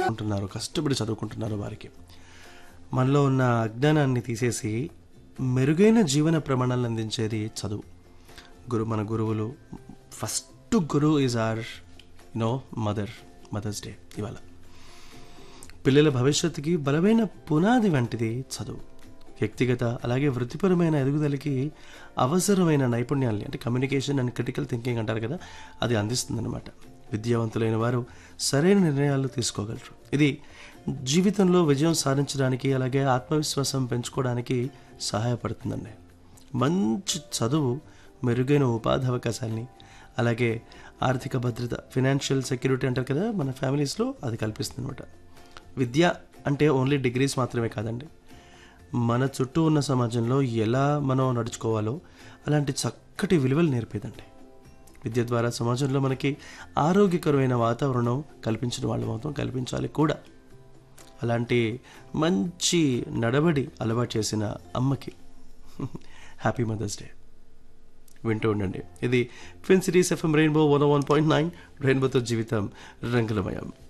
ఉంటున్నారో కష్టపడి చదువుకుంటున్నారో వారికి మనలో ఉన్న అజ్ఞానాన్ని తీసేసి మెరుగైన జీవన ప్రమాణాలను అందించేది చదువు గురు మన గురువులు ఫస్ట్ గురువు is our no mother mother's day ఇవాళ పిల్లల భవిష్యత్తుకి బలమైన పునాది వంటిది చదువు వ్యక్తిగత అలాగే వృత్తిపరమైన ఎదుగుదలకి అవసరమైన నైపుణ్యాల్ని అంటే కమ్యూనికేషన్ అండ్ క్రిటికల్ థింకింగ్ అంటారు కదా అది అందిస్తుందన్నమాట విద్యావంతులైన వారు సరైన నిర్ణయాలు తీసుకోగలరు ఇది జీవితంలో విజయం సాధించడానికి అలాగే ఆత్మవిశ్వాసం పెంచుకోవడానికి సహాయపడుతుందండి మంచి చదువు మెరుగైన ఉపాధి అవకాశాలని అలాగే ఆర్థిక భద్రత ఫినాన్షియల్ సెక్యూరిటీ అంటారు కదా మన ఫ్యామిలీస్లో అది కల్పిస్తుంది అనమాట విద్య అంటే ఓన్లీ డిగ్రీస్ మాత్రమే కాదండి మన చుట్టూ ఉన్న సమాజంలో ఎలా మనం నడుచుకోవాలో అలాంటి చక్కటి విలువలు నేర్పేదండి విద్య ద్వారా సమాజంలో మనకి ఆరోగ్యకరమైన వాతావరణం కల్పించిన వాళ్ళం అవుతాం కల్పించాలి కూడా అలాంటి మంచి నడవడి అలవాటు చేసిన అమ్మకి హ్యాపీ మదర్స్ డే వింటూ ఉండండి ఇది twin cities FM rainbow one one point nine రెయిన్బోతో జీవితం రంగులమయం